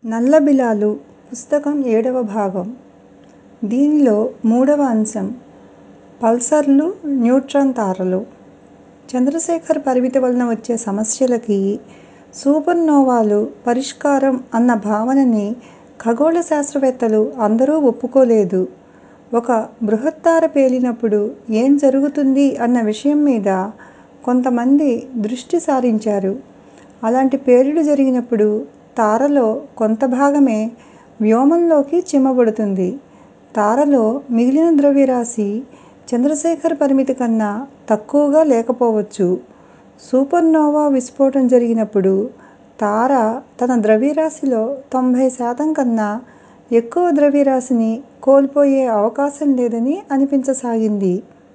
నల్లబిలాలు పుస్తకం ఏడవ భాగం దీనిలో మూడవ అంశం పల్సర్లు న్యూట్రాన్ తారలు చంద్రశేఖర్ పరిమితి వలన వచ్చే సమస్యలకి సూపర్నోవాలు పరిష్కారం అన్న భావనని ఖగోళ శాస్త్రవేత్తలు అందరూ ఒప్పుకోలేదు ఒక బృహత్తార పేలినప్పుడు ఏం జరుగుతుంది అన్న విషయం మీద కొంతమంది దృష్టి సారించారు అలాంటి పేలుడు జరిగినప్పుడు తారలో కొంత భాగమే వ్యోమంలోకి చిమ్మబడుతుంది తారలో మిగిలిన ద్రవ్యరాశి చంద్రశేఖర్ పరిమితి కన్నా తక్కువగా లేకపోవచ్చు సూపర్నోవా విస్ఫోటం జరిగినప్పుడు తార తన ద్రవ్యరాశిలో తొంభై శాతం కన్నా ఎక్కువ ద్రవ్యరాశిని కోల్పోయే అవకాశం లేదని అనిపించసాగింది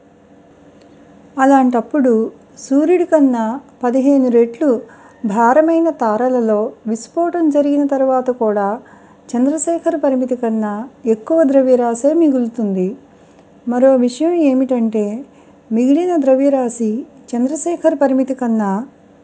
అలాంటప్పుడు సూర్యుడి కన్నా పదిహేను రెట్లు భారమైన తారలలో విస్ఫోటం జరిగిన తరువాత కూడా చంద్రశేఖర్ పరిమితి కన్నా ఎక్కువ ద్రవ్యరాశే మిగులుతుంది మరో విషయం ఏమిటంటే మిగిలిన ద్రవ్యరాశి చంద్రశేఖర్ పరిమితి కన్నా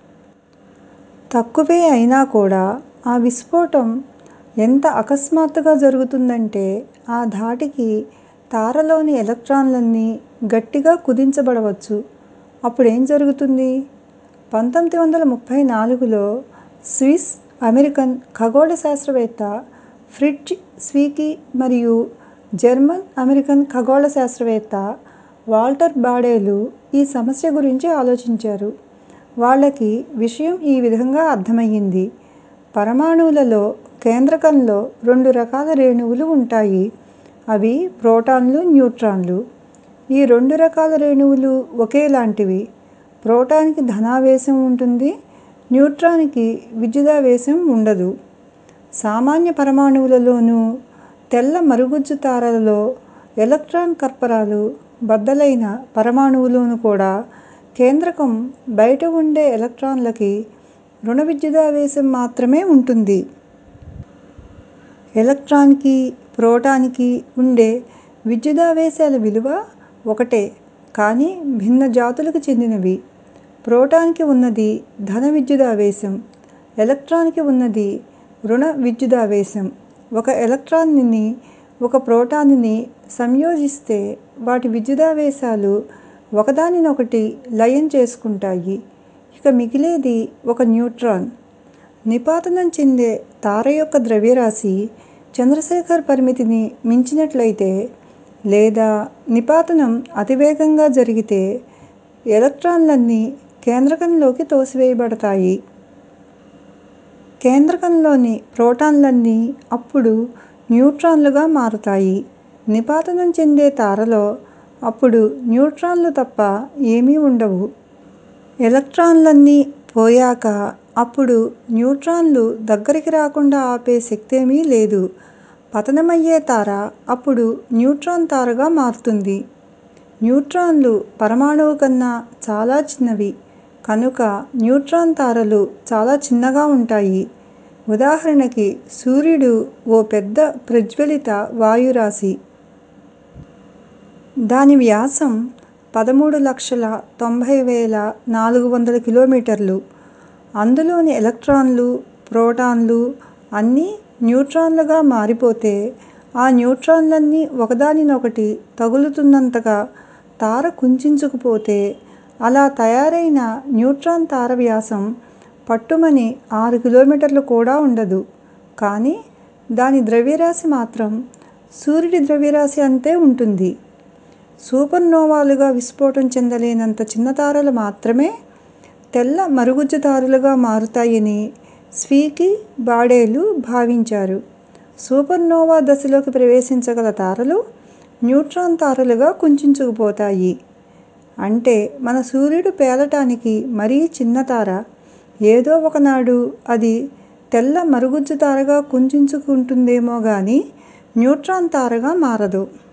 తక్కువే అయినా కూడా ఆ విస్ఫోటం ఎంత అకస్మాత్తుగా జరుగుతుందంటే ఆ ధాటికి తారలోని ఎలక్ట్రాన్లన్నీ గట్టిగా కుదించబడవచ్చు అప్పుడేం జరుగుతుంది పంతొమ్మిది వందల ముప్పై నాలుగులో స్విస్ అమెరికన్ ఖగోళ శాస్త్రవేత్త ఫ్రిట్జ్ స్వీకీ మరియు జర్మన్ అమెరికన్ ఖగోళ శాస్త్రవేత్త వాల్టర్ బాడేలు ఈ సమస్య గురించి ఆలోచించారు వాళ్ళకి విషయం ఈ విధంగా అర్థమయ్యింది పరమాణువులలో కేంద్రకంలో రెండు రకాల రేణువులు ఉంటాయి అవి ప్రోటాన్లు న్యూట్రాన్లు ఈ రెండు రకాల రేణువులు ఒకేలాంటివి ప్రోటాన్కి ధనావేశం ఉంటుంది న్యూట్రాన్కి విద్యుదావేశం ఉండదు సామాన్య పరమాణువులలోనూ తెల్ల మరుగుజ్జు తారలలో ఎలక్ట్రాన్ కర్పరాలు బద్దలైన పరమాణువులోనూ కూడా కేంద్రకం బయట ఉండే ఎలక్ట్రాన్లకి రుణ విద్యుదావేశం మాత్రమే ఉంటుంది ఎలక్ట్రాన్కి ప్రోటాన్కి ఉండే విద్యుదావేశాల విలువ ఒకటే కానీ భిన్న జాతులకు చెందినవి ప్రోటాన్కి ఉన్నది ధన విద్యుదావేశం ఎలక్ట్రాన్కి ఉన్నది రుణ విద్యుదావేశం ఒక ఎలక్ట్రాన్ని ఒక ప్రోటాన్ని సంయోజిస్తే వాటి విద్యుదావేశాలు ఒకదానినొకటి లయం చేసుకుంటాయి ఇక మిగిలేది ఒక న్యూట్రాన్ నిపాతనం చెందే తార యొక్క ద్రవ్యరాశి చంద్రశేఖర్ పరిమితిని మించినట్లయితే లేదా నిపాతనం అతివేగంగా జరిగితే ఎలక్ట్రాన్లన్నీ కేంద్రకంలోకి తోసివేయబడతాయి కేంద్రకంలోని ప్రోటాన్లన్నీ అప్పుడు న్యూట్రాన్లుగా మారతాయి నిపాతనం చెందే తారలో అప్పుడు న్యూట్రాన్లు తప్ప ఏమీ ఉండవు ఎలక్ట్రాన్లన్నీ పోయాక అప్పుడు న్యూట్రాన్లు దగ్గరికి రాకుండా ఆపే శక్తేమీ లేదు పతనమయ్యే తార అప్పుడు న్యూట్రాన్ తారగా మారుతుంది న్యూట్రాన్లు పరమాణువు కన్నా చాలా చిన్నవి కనుక న్యూట్రాన్ తారలు చాలా చిన్నగా ఉంటాయి ఉదాహరణకి సూర్యుడు ఓ పెద్ద ప్రజ్వలిత వాయురాశి దాని వ్యాసం పదమూడు లక్షల తొంభై వేల నాలుగు వందల కిలోమీటర్లు అందులోని ఎలక్ట్రాన్లు ప్రోటాన్లు అన్నీ న్యూట్రాన్లుగా మారిపోతే ఆ న్యూట్రాన్లన్నీ ఒకదానినొకటి తగులుతున్నంతగా తార కుంచించుకుపోతే అలా తయారైన న్యూట్రాన్ తార వ్యాసం పట్టుమని ఆరు కిలోమీటర్లు కూడా ఉండదు కానీ దాని ద్రవ్యరాశి మాత్రం సూర్యుడి ద్రవ్యరాశి అంతే ఉంటుంది సూపర్నోవాలుగా విస్ఫోటం చెందలేనంత చిన్న తారలు మాత్రమే తెల్ల మరుగుజ్జు తారలుగా మారుతాయని స్వీకీ బాడేలు భావించారు సూపర్నోవా దశలోకి ప్రవేశించగల తారలు న్యూట్రాన్ తారలుగా కుంచించుకుపోతాయి అంటే మన సూర్యుడు పేలటానికి మరీ చిన్న తార ఏదో ఒకనాడు అది తెల్ల మరుగుజ్జు తారగా కుంచించుకుంటుందేమో గాని న్యూట్రాన్ తారగా మారదు